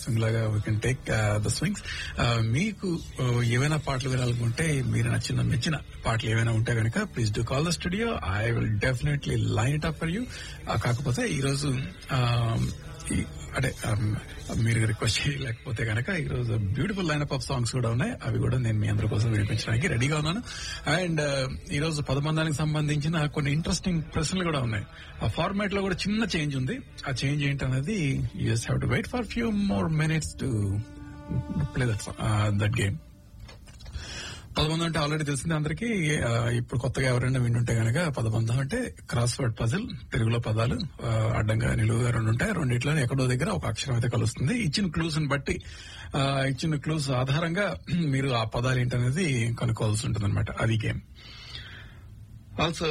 swing లాగా we can take the swings మీకు uh, ఏవైనా పాటలు వినాలనుకుంటే మీరు నచ్చిన మెచ్చిన పాటలు ఏవైనా ఉంటే కనుక please do call the studio I will definitely line it up for you కాకపోతే ఈరోజు um, ఈ- అంటే um, మీరు రిక్వెస్ట్ చేయలేకపోతే కనుక ఈరోజు బ్యూటిఫుల్ లైన్ ఆఫ్ సాంగ్స్ కూడా ఉన్నాయి అవి కూడా నేను మీ అందరి కోసం వినిపించడానికి రెడీగా ఉన్నాను అండ్ ఈ రోజు పదబంధానికి సంబంధించిన కొన్ని ఇంట్రెస్టింగ్ ప్రశ్నలు కూడా ఉన్నాయి ఆ ఫార్మాట్ లో కూడా చిన్న చేంజ్ ఉంది ఆ చేంజ్ ఏంటనేది you just have to wait for few more minutes to play that that game పదబంధం అంటే ఆల్రెడీ తెలిసింది అందరికీ ఆ, ఇప్పుడు కొత్తగా ఎవరైనా వింటుంటే గనక పదబంధం అంటే క్రాస్ వర్డ్ పజిల్ తెలుగులో పదాలు ఆ, అడ్డంగా నిలువుగా రెండు ఉంటాయి రెండిట్లో ఎక్కడో దగ్గర ఒక అక్షరం అయితే కలుస్తుంది ఇచ్చిన క్లూస్ ని బట్టి ఆ, ఇచ్చిన క్లూస్ ఆధారంగా మీరు ఆ పదాలు ఏంటనేది కనుక్కోవాల్సి ఉంటుంది అనమాట అది గేమ్ ఆల్సో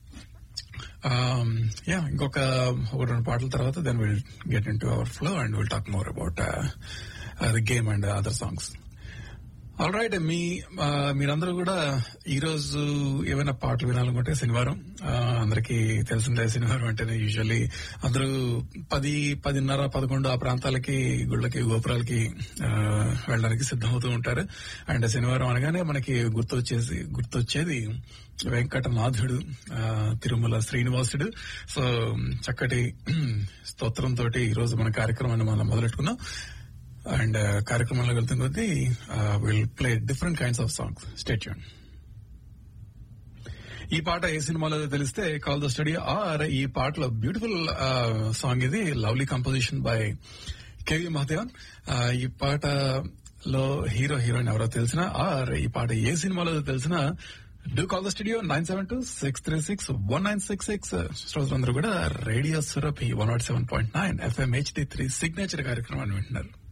యా ఇంకొక ఒక రెండు పాటల తర్వాత then will get in to our flow and will talk more about the game and other songs all right మీ ఆ, మీరందరూ కూడా ఈ రోజు ఏమైనా పాటలు వినాలనుకుంటే శనివారం ఆ, అందరికీ తెలిసిందే శనివారం అంటేనే యూజువల్లీ అందరూ పది పదిన్నర పదకొండు ఆ ప్రాంతాలకి గుళ్ళకి గోపురాలకి ఆ, వెళ్ళడానికి సిద్ధమవుతూ ఉంటారు అండ్ శనివారం అనగానే మనకి గుర్తొచ్చేసి గుర్తొచ్చేది వెంకటనాథుడు ఆ, తిరుమల శ్రీనివాసుడు సో చక్కటి స్తోత్రంతో ఈ రోజు మన కార్యక్రమాన్ని మనం మొదలెట్టుకున్నాం అండ్ కార్యక్రమంలో వెళ్తున్న కొద్దీ will play different kinds of songs stay tuned ఈ పాట ఏ సినిమాలో తెలిస్తే కాల్ ద స్టడీ ఆర్ ఈ పాటలో బ్యూటిఫుల్ సాంగ్ ఇది lovely composition by K V Mahadevan ఈ పాటలో హీరో హీరోయిన్ ఎవరో తెలిసినా ఆర్ ఈ పాట ఏ సినిమాలో తెలిసినా do call the studio nine seven two six three six one nine six six శ్రోతలందరూ కూడా radio Surabhi one nought seven point nine FM HD three signature కార్యక్రమాన్ని వింటున్నారు